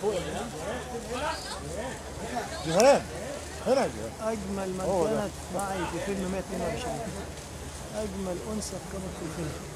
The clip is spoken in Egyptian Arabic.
جهان هنا جهان أجمل من هو ده. كانت معي في فيلم 122 أجمل أنثى كانت في الفيلم